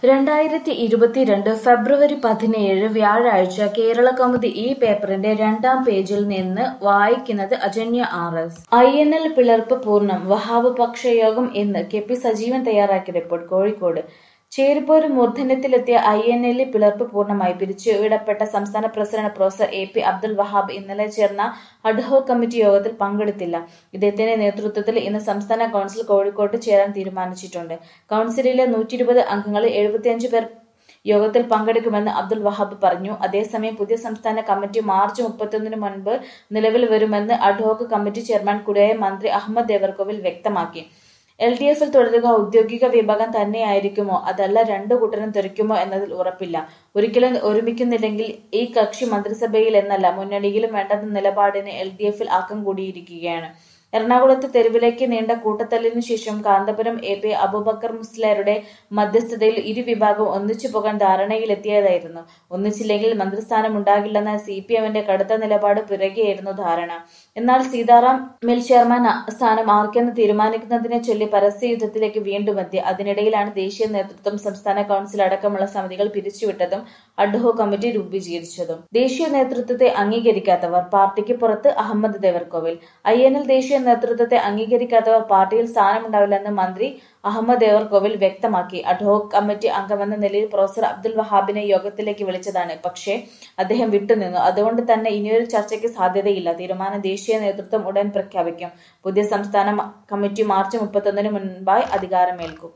രണ്ടായിരത്തി ഇരുപത്തിരണ്ട് ഫെബ്രുവരി പതിനേഴ് വ്യാഴാഴ്ച കേരള കൗമുദി ഈ പേപ്പറിന്റെ രണ്ടാം പേജിൽ നിന്ന് വായിക്കുന്നത് അജന്യ R S I N L പിളർപ്പ് പൂർണ്ണം വഹാബ് പക്ഷയോഗം എന്ന് കെ പി സജീവൻ തയ്യാറാക്കിയ റിപ്പോർട്ട് കോഴിക്കോട് ചേരിപ്പോര് മൂർധന്യത്തിലെത്തിയ ഐ എൻ എല്ലിൽ പിളർപ്പ് പൂർണ്ണമായി പിരിച്ചുവിടപ്പെട്ട സംസ്ഥാന president professor A P Abdul Wahab ഇന്നലെ ചേർന്ന അഡ്ഹോക് കമ്മിറ്റി യോഗത്തിൽ പങ്കെടുത്തില്ല ഇദ്ദേഹത്തിന്റെ നേതൃത്വത്തിൽ ഇന്ന് സംസ്ഥാന കൗൺസിൽ കോഴിക്കോട്ട് ചേരാൻ തീരുമാനിച്ചിട്ടുണ്ട് കൗൺസിലിലെ നൂറ്റി ഇരുപത് അംഗങ്ങളിൽ എഴുപത്തിയഞ്ച് പേർ യോഗത്തിൽ പങ്കെടുക്കുമെന്ന് അബ്ദുൽ വഹാബ് പറഞ്ഞു അതേസമയം പുതിയ സംസ്ഥാന കമ്മിറ്റി മാർച്ച് മുപ്പത്തൊന്നിന് മുൻപ് നിലവിൽ വരുമെന്ന് അഡ്ഹോക് കമ്മിറ്റി ചെയർമാൻ കൂടിയായ മന്ത്രി അഹമ്മദ് ദേവർകോവിൽ വ്യക്തമാക്കി എൽ ഡി എഫിൽ തുടരുക ഔദ്യോഗിക വിഭാഗം തന്നെയായിരിക്കുമോ അതല്ല രണ്ടു കൂട്ടരും തെറിക്കുമോ എന്നതിൽ ഉറപ്പില്ല ഒരിക്കലും ഒരുമിക്കുന്നില്ലെങ്കിൽ ഈ കക്ഷി മന്ത്രിസഭയിൽ എന്നല്ല മുന്നണിയിലും വേണ്ടെന്ന നിലപാടിന് എൽ ഡി എഫിൽ ആക്കം കൂടിയിരിക്കുകയാണ് എറണാകുളത്ത് തെരുവിലേക്ക് നീണ്ട കൂട്ടത്തല്ലിനു ശേഷം കാന്തപുരം എ പി അബൂബക്കർ മുസ്ലിയാരുടെ മധ്യസ്ഥതയിൽ ഇരു വിഭാഗം ഒന്നിച്ചു പോകാൻ ധാരണയിലെത്തിയതായിരുന്നു ഒന്നിച്ചില്ലെങ്കിൽ മന്ത്രിസ്ഥാനം ഉണ്ടാകില്ലെന്ന സി പി എമ്മിന്റെ കടുത്ത നിലപാട് പിറകെയായിരുന്നു ധാരണ എന്നാൽ സീതാറാം മിൽ ചെയർമാൻ സ്ഥാനം ആർക്കെന്ന് തീരുമാനിക്കുന്നതിനെ ചൊല്ലി പരസ്യ യുദ്ധത്തിലേക്ക് വീണ്ടും എത്തി അതിനിടയിലാണ് ദേശീയ നേതൃത്വം സംസ്ഥാന കൗൺസിൽ അടക്കമുള്ള സമിതികൾ പിരിച്ചുവിട്ടതും അഡ്ഹോ കമ്മിറ്റി രൂപീകരിച്ചതും ദേശീയ നേതൃത്വത്തെ അംഗീകരിക്കാത്തവർ പാർട്ടിക്ക് പുറത്ത് Ahammad Devarkovil I N L ദേശീയ നേതൃത്വത്തെ അംഗീകരിക്കാത്തവർ പാർട്ടിയിൽ സ്ഥാനമുണ്ടാവില്ലെന്ന് മന്ത്രി അഹമ്മദ് ദേവർകോവിൽ വ്യക്തമാക്കി അഡ്ഹോക് കമ്മിറ്റി അംഗമെന്ന നിലയിൽ പ്രൊഫസർ അബ്ദുൽ വഹാബിനെ യോഗത്തിലേക്ക് വിളിച്ചതാണ് പക്ഷേ അദ്ദേഹം വിട്ടുനിന്നു അതുകൊണ്ട് തന്നെ ഇനിയൊരു ചർച്ചയ്ക്ക് സാധ്യതയില്ല തീരുമാനം ദേശീയ നേതൃത്വം ഉടൻ പ്രഖ്യാപിക്കും പുതിയ സംസ്ഥാന കമ്മിറ്റി മാർച്ച് മുപ്പത്തൊന്നിന് മുൻപായി അധികാരമേൽക്കും